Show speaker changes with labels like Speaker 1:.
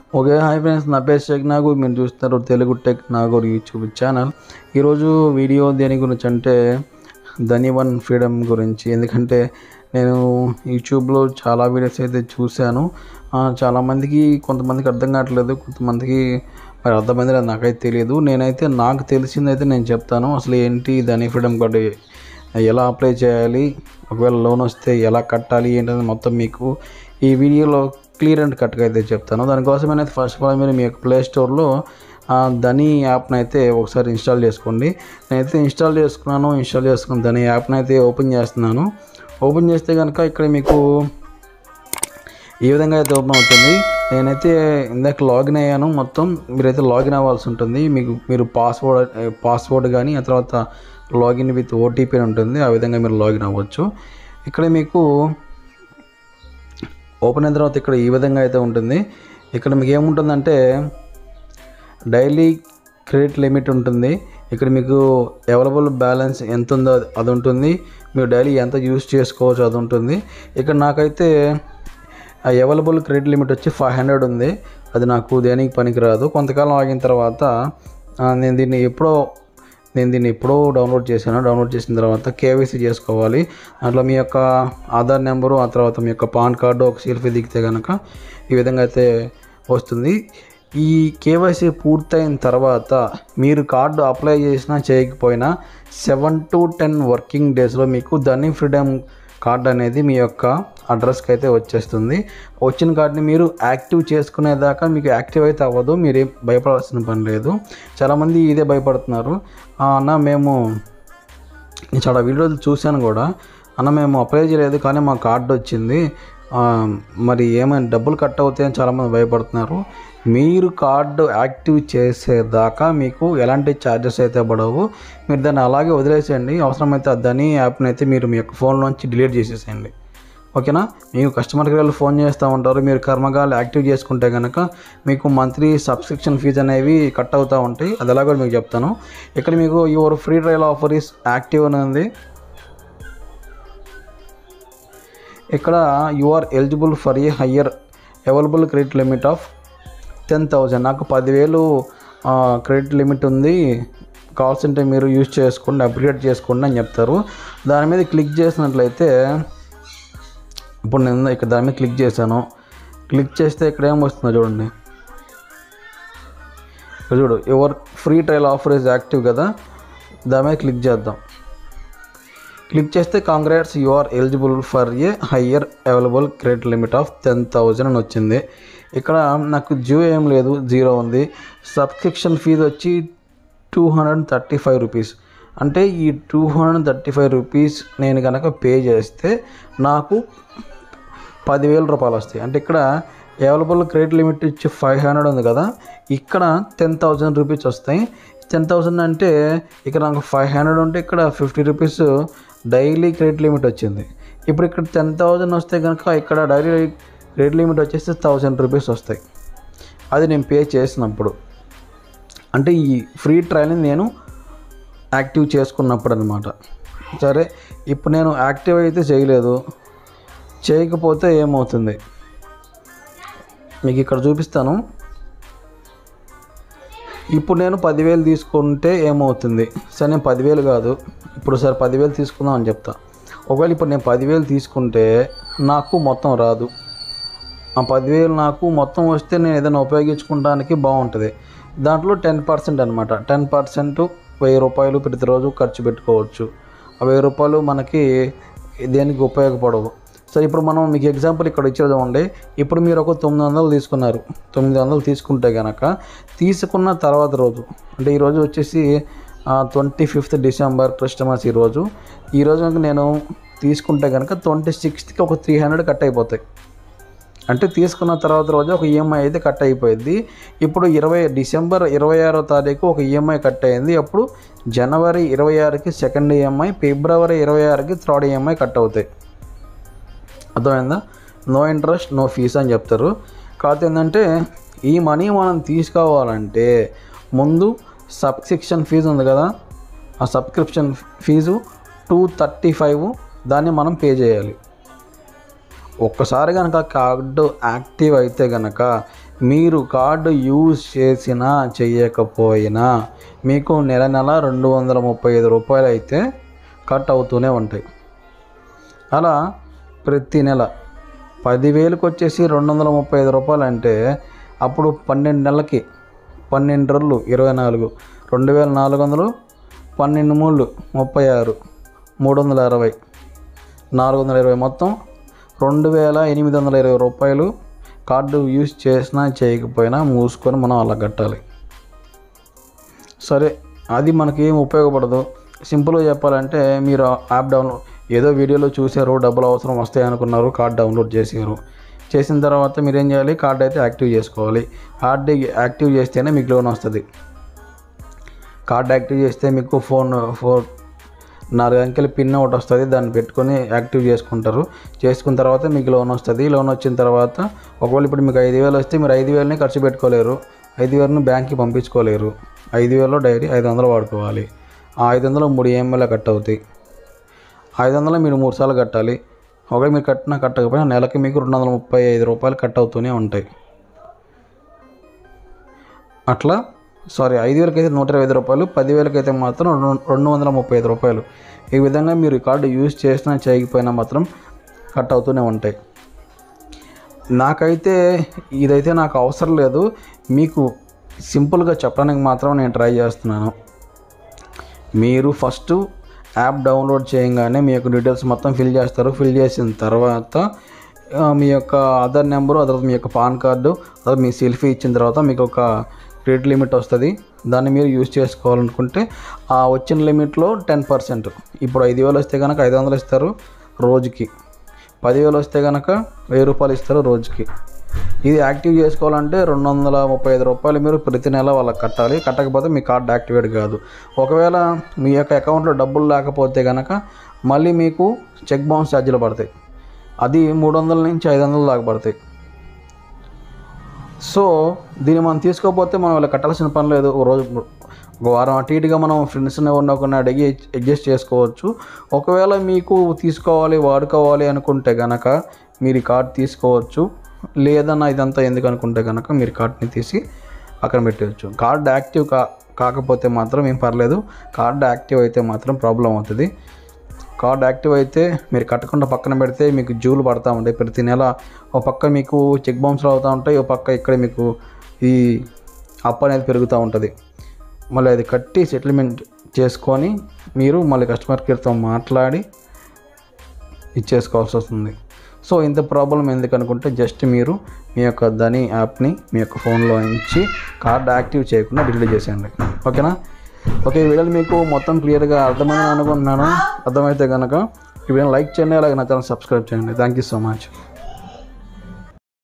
Speaker 1: okay hi friends నా పేరు షేక్ నాగూర్ మీరు చూస్తున్నారు Telugu tech Nagoor YouTube channel ఈరోజు వీడియో దేని గురించి అంటే ధనివన్ ఫ్రీడమ్ గురించి ఎందుకంటే నేను యూట్యూబ్లో చాలా వీడియోస్ అయితే చూశాను ఆ, చాలామందికి కొంతమందికి అర్థం కావట్లేదు కొంతమందికి మరి అర్థమైంది లేదు నాకైతే తెలియదు నేనైతే నాకు తెలిసిందైతే నేను చెప్తాను అసలు ఏంటి ధని ఫ్రీడమ్ కార్డు ఎలా అప్లై చేయాలి ఒకవేళ లోన్ వస్తే ఎలా కట్టాలి ఏంటనేది మొత్తం మీకు ఈ వీడియోలో క్లియర్ అండ్ కట్గా అయితే చెప్తాను దానికోసం అయితే ఫస్ట్ ఆఫ్ ఆల్ మీరు మీ యొక్క ప్లే స్టోర్లో ధని యాప్ని అయితే ఒకసారి ఇన్స్టాల్ చేసుకోండి నేనైతే ఇన్స్టాల్ చేసుకున్నాను ఇన్స్టాల్ చేసుకున్న ధని యాప్ని అయితే ఓపెన్ చేస్తున్నాను ఓపెన్ చేస్తే కనుక ఇక్కడ మీకు ఈ విధంగా అయితే ఓపెన్ అవుతుంది నేనైతే ఇందాక లాగిన్ అయ్యాను మొత్తం మీరైతే లాగిన్ అవ్వాల్సి ఉంటుంది మీకు మీరు పాస్వర్డ్ పాస్వర్డ్ కానీ ఆ తర్వాత లాగిన్ విత్ ఓటీపీ అని ఉంటుంది ఆ విధంగా మీరు లాగిన్ అవ్వచ్చు ఇక్కడ మీకు ఓపెన్ అయిన తర్వాత ఇక్కడ ఈ విధంగా అయితే ఉంటుంది ఇక్కడ మీకు ఏముంటుందంటే డైలీ క్రెడిట్ లిమిట్ ఉంటుంది ఇక్కడ మీకు అవైలబుల్ బ్యాలెన్స్ ఎంత ఉందో అది- అది ఉంటుంది మీరు డైలీ ఎంత యూస్ చేసుకోవచ్చు అది ఉంటుంది ఇక్కడ నాకైతే అవైలబుల్ క్రెడిట్ లిమిట్ వచ్చి ఫైవ్ హండ్రెడ్ ఉంది అది నాకు దేనికి పనికిరాదు కొంతకాలం ఆగిన తర్వాత ఆ, నేను దీన్ని ఎప్పుడో నేను దీన్ని ఎప్పుడో డౌన్లోడ్ చేశాను డౌన్లోడ్ చేసిన తర్వాత కేవైసీ చేసుకోవాలి దాంట్లో మీ యొక్క ఆధార్ నెంబరు ఆ తర్వాత మీ యొక్క పాన్ కార్డు ఒక సెల్ఫీ దిగితే కనుక ఈ విధంగా అయితే వస్తుంది ఈ కేవైసీ పూర్తయిన తర్వాత మీరు కార్డు అప్లై చేసినా చేయకపోయినా సెవెన్ టు టెన్ వర్కింగ్ డేస్లో మీకు ధని ఫ్రీడమ్ కార్డ్ అనేది మీ యొక్క అడ్రస్కి అయితే వచ్చేస్తుంది వచ్చిన కార్డ్ని మీరు యాక్టివ్ చేసుకునేదాకా మీకు యాక్టివ్ అయితే అవ్వదు మీరు ఏం భయపడాల్సిన పని లేదు చాలామంది ఇదే భయపడుతున్నారు "ఆ, అన్న మేము నేను చాలా వీడియోలు చూశాను కూడా అన్న మేము అప్లై చేయలేదు కానీ మా కార్డు వచ్చింది ఆ, మరి ఏమైనా డబ్బులు కట్ అవుతాయని చాలామంది భయపడుతున్నారు మీరు కార్డు యాక్టివ్ చేసేదాకా మీకు ఎలాంటి ఛార్జెస్ అయితే పడవు మీరు దాన్ని అలాగే వదిలేసేయండి అవసరమైతే దాన్ని యాప్ని అయితే మీరు మీ యొక్క ఫోన్లోంచి డిలీట్ చేసేసేయండి ఓకేనా మీకు కస్టమర్ కేర్లు ఫోన్ చేస్తూ ఉంటారు మీరు కర్మగాలు యాక్టివ్ చేసుకుంటే కనుక మీకు మంత్లీ సబ్స్క్రిప్షన్ ఫీజ్ అనేవి కట్ అవుతూ ఉంటాయి అది ఎలాగో మీకు చెప్తాను ఇక్కడ మీకు your free trial offer is active అని ఉంది ఇక్కడ you are eligible for a higher available credit limit of ten thousand నాకు పదివేలు క్రెడిట్ లిమిట్ ఉంది కావాల్సింటే మీరు యూజ్ చేసుకోండి అప్గ్రేడ్ చేసుకోండి అని చెప్తారు దాని మీద క్లిక్ చేసినట్లయితే ఇప్పుడు నేను ఇక్కడ దాని మీద క్లిక్ చేశాను క్లిక్ చేస్తే ఇక్కడ ఏం వస్తుందో చూడండి ఇక్కడ చూడు your free trial offer is active కదా దాని మీద క్లిక్ చేద్దాం క్లిక్ చేస్తే congrats you are eligible for a higher available credit limit of ten thousand అని వచ్చింది ఇక్కడ నాకు జియో ఏం లేదు జీరో ఉంది సబ్స్క్రిప్షన్ ఫీజు వచ్చి two hundred thirty five rupees అంటే ఈ two hundred thirty five rupees నేను కనుక పే చేస్తే నాకు పదివేల రూపాయలు వస్తాయి అంటే ఇక్కడ అవైలబుల్ క్రెడిట్ లిమిట్ ఇచ్చి ఫైవ్ హండ్రెడ్ ఉంది కదా ఇక్కడ టెన్ థౌజండ్ రూపీస్ వస్తాయి టెన్ థౌజండ్ అంటే ఇక్కడ నాకు ఫైవ్ హండ్రెడ్ ఉంటే ఇక్కడ fifty rupees daily credit limit వచ్చింది ఇప్పుడు ఇక్కడ టెన్ థౌజండ్ వస్తే కనుక ఇక్కడ డైలీ క్రెడిట్ లిమిట్ వచ్చేసి థౌజండ్ రూపీస్ వస్తాయి అది నేను పే చేసినప్పుడు అంటే ఈ ఫ్రీ ట్రయల్ని నేను యాక్టివ్ చేసుకున్నప్పుడు అనమాట సరే ఇప్పుడు నేను యాక్టివ్ అయితే చేయలేదు చేయకపోతే ఏమవుతుంది మీకు ఇక్కడ చూపిస్తాను ఇప్పుడు నేను పదివేలు తీసుకుంటే ఏమవుతుంది సరే నేను పదివేలు కాదు ఇప్పుడు సరే పదివేలు తీసుకుందాం అని చెప్తా ఒకవేళ ఇప్పుడు నేను పదివేలు తీసుకుంటే నాకు మొత్తం రాదు ఆ పదివేలు నాకు మొత్తం వస్తే నేను ఏదైనా ఉపయోగించుకోవడానికి బాగుంటుంది దాంట్లో టెన్ పర్సెంట్ అనమాట టెన్ పర్సెంట్ వెయ్యి రూపాయలు ప్రతిరోజు ఖర్చు పెట్టుకోవచ్చు ఆ వెయ్యి రూపాయలు మనకి దేనికి ఉపయోగపడవు సరే ఇప్పుడు మనం మీకు ఎగ్జాంపుల్ ఇక్కడ ఇచ్చేది చూడండి ఇప్పుడు మీరు ఒక తొమ్మిది వందలు తీసుకున్నారు తొమ్మిది వందలు తీసుకుంటే కనుక తీసుకున్న తర్వాత రోజు అంటే ఈరోజు వచ్చేసి ట్వంటీ ఫిఫ్త్ డిసెంబర్ క్రిస్టమస్ ఈరోజు ఈరోజు కనుక నేను తీసుకుంటే కనుక ట్వంటీ సిక్స్త్కి ఒక త్రీ హండ్రెడ్ కట్ అయిపోతాయి అంటే తీసుకున్న తర్వాత రోజు ఒక ఈఎంఐ అయితే కట్ అయిపోయింది ఇప్పుడు ఇరవై డిసెంబర్ ఇరవై ఆరో తారీఖు ఒక ఈఎంఐ కట్ అయింది అప్పుడు జనవరి ఇరవై ఆరుకి సెకండ్ ఈఎంఐ ఫిబ్రవరి ఇరవై ఆరుకి థర్డ్ ఈఎంఐ కట్ అవుతాయి అర్థమైందా నో ఇంట్రెస్ట్ నో ఫీస్ అని చెప్తారు కాకపోతే ఏంటంటే ఈ మనీ మనం తీసుకోవాలంటే ముందు సబ్స్క్రిప్షన్ ఫీజు ఉంది కదా ఆ subscription fee two thirty five దాన్ని మనం పే చేయాలి ఒక్కసారి కనుక కార్డు యాక్టివ్ అయితే కనుక మీరు కార్డు యూజ్ చేసినా చేయకపోయినా మీకు నెల నెల రెండు వందల ముప్పై ఐదు రూపాయలు అయితే కట్ అవుతూనే ఉంటాయి అలా ప్రతి నెల పదివేలకు వచ్చేసి రెండు వందల ముప్పై ఐదు రూపాయలు అంటే అప్పుడు పన్నెండు నెలలకి పన్నెండు రోజులు ఇరవై నాలుగు రెండు వేల నాలుగు వందలు పన్నెండు మూడు ముప్పై ఆరు మూడు వందల అరవై నాలుగు వందల ఇరవై మొత్తం రెండు వేల ఎనిమిది వందల ఇరవై రూపాయలు కార్డు యూజ్ చేసినా చేయకపోయినా మూసుకొని మనం అలా కట్టాలి సరే అది మనకి ఏం ఉపయోగపడదు సింపుల్గా చెప్పాలంటే మీరు యాప్ డౌన్లోడ్ ఏదో వీడియోలో చూశారు డబ్బులు అవసరం వస్తాయి అనుకున్నారు కార్డ్ డౌన్లోడ్ చేశారు చేసిన తర్వాత మీరు ఏం చేయాలి కార్డ్ అయితే యాక్టివ్ చేసుకోవాలి కార్డ్ యాక్టివ్ చేస్తేనే మీకు లోన్ వస్తుంది కార్డ్ యాక్టివ్ చేస్తే మీకు ఫోన్ ఫోన్ నాలుగు అంకెల పిన్ ఒకటి వస్తుంది దాన్ని పెట్టుకొని యాక్టివ్ చేసుకుంటారు చేసుకున్న తర్వాత మీకు లోన్ వస్తుంది లోన్ వచ్చిన తర్వాత ఒకవేళ ఇప్పుడు మీకు ఐదు వేలు వస్తే మీరు ఐదు వేలని ఖర్చు పెట్టుకోలేరు ఐదు వేలను బ్యాంక్కి పంపించుకోలేరు ఐదు వేలలో డైరీ ఐదు వందలు వాడుకోవాలి ఆ ఐదు వందలు మూడు ఈఎంఐలో కట్ అవుతాయి ఐదు వందలు మీరు మూడు సార్లు కట్టాలి ఒకవేళ మీరు కట్టినా కట్టకపోయినా నెలకి మీకు రెండు వందల ముప్పై ఐదు రూపాయలు కట్ అవుతూనే ఉంటాయి అట్లా సారీ ఐదు వేలకి అయితే నూట ఇరవై ఐదు రూపాయలు పదివేలకి అయితే మాత్రం రెండు రెండు వందల ముప్పై ఐదు రూపాయలు ఈ విధంగా మీరు ఈ కార్డు యూజ్ చేసినా చేయకపోయినా మాత్రం కట్ అవుతూనే ఉంటాయి నాకైతే ఇదైతే నాకు అవసరం లేదు మీకు సింపుల్గా చెప్పడానికి మాత్రం నేను ట్రై చేస్తున్నాను మీరు ఫస్ట్ యాప్ డౌన్లోడ్ చేయగానే మీ యొక్క డీటెయిల్స్ మొత్తం ఫిల్ చేస్తారు ఫిల్ చేసిన తర్వాత ఆ, మీ యొక్క ఆధార్ నెంబరు ఆ తర్వాత మీ యొక్క పాన్ కార్డు ఆ తర్వాత మీ సెల్ఫీ ఇచ్చిన తర్వాత మీకు ఒక క్రెడిట్ లిమిట్ వస్తుంది దాన్ని మీరు యూజ్ చేసుకోవాలనుకుంటే ఆ వచ్చిన లిమిట్లో టెన్ పర్సెంట్ ఇప్పుడు ఐదు వేలు వస్తే కనుక ఐదు వందలు ఇస్తారు రోజుకి పదివేలు వస్తే కనుక వెయ్యి రూపాయలు ఇస్తారు రోజుకి ఇది యాక్టివ్ చేసుకోవాలంటే రెండు వందల ముప్పై ఐదు రూపాయలు మీరు ప్రతి నెల వాళ్ళకి కట్టాలి కట్టకపోతే మీ కార్డు యాక్టివేట్ కాదు ఒకవేళ మీ యొక్క అకౌంట్లో డబ్బులు లేకపోతే కనుక మళ్ళీ మీకు చెక్ బౌన్స్ ఛార్జీలు పడతాయి అది మూడు వందల నుంచి ఐదు వందల దాకా పడతాయి సో దీన్ని మనం తీసుకోకపోతే మనం ఇలా కట్టాల్సిన పని లేదు ఒక రోజు ఒక వారం అటు ఇటుగా మనం ఫ్రెండ్స్ని ఎవరినో ఒకరిని అడిగి అడ్జస్ట్ చేసుకోవచ్చు ఒకవేళ మీకు తీసుకోవాలి వాడుకోవాలి అనుకుంటే కనుక మీరు ఈ కార్డ్ తీసుకోవచ్చు లేదన్నా ఇదంతా ఎందుకు అనుకుంటే కనుక మీరు కార్డ్ని తీసి పక్కన పెట్టవచ్చు కార్డ్ యాక్టివ్ కా కాకపోతే మాత్రం ఏం పర్లేదు కార్డ్ యాక్టివ్ అయితే మాత్రం ప్రాబ్లం అవుతుంది కార్డ్ యాక్టివ్ అయితే మీరు కట్టకుండా పక్కన పెడితే మీకు జూలు పడతా ఉంటాయి ప్రతి నెల ఒక పక్క మీకు చెక్ బౌన్స్లు అవుతూ ఉంటాయి ఒక పక్క ఇక్కడ మీకు ఈ అప్ అనేది పెరుగుతూ ఉంటుంది మళ్ళీ అది కట్టి సెటిల్మెంట్ చేసుకొని మీరు మళ్ళీ కస్టమర్ కేర్తో మాట్లాడి ఇచ్చేసుకోవాల్సి వస్తుంది సో ఇంత ప్రాబ్లం ఎందుకు అనుకుంటే జస్ట్ మీరు మీ యొక్క ధని యాప్ని మీ యొక్క ఫోన్లో నుంచి కార్డ్ యాక్టివ్ చేయకుండా డిలీట్ చేసేయండి ఓకేనా ఓకే ఈ వీడియోలు మీకు మొత్తం క్లియర్గా అర్థమైందని అనుకుంటున్నాను అర్థమైతే కనుక ఈ వీడియోని లైక్ చేయండి అలాగే నా ఛానల్ సబ్స్క్రైబ్ చేయండి థ్యాంక్ యూ సో మచ్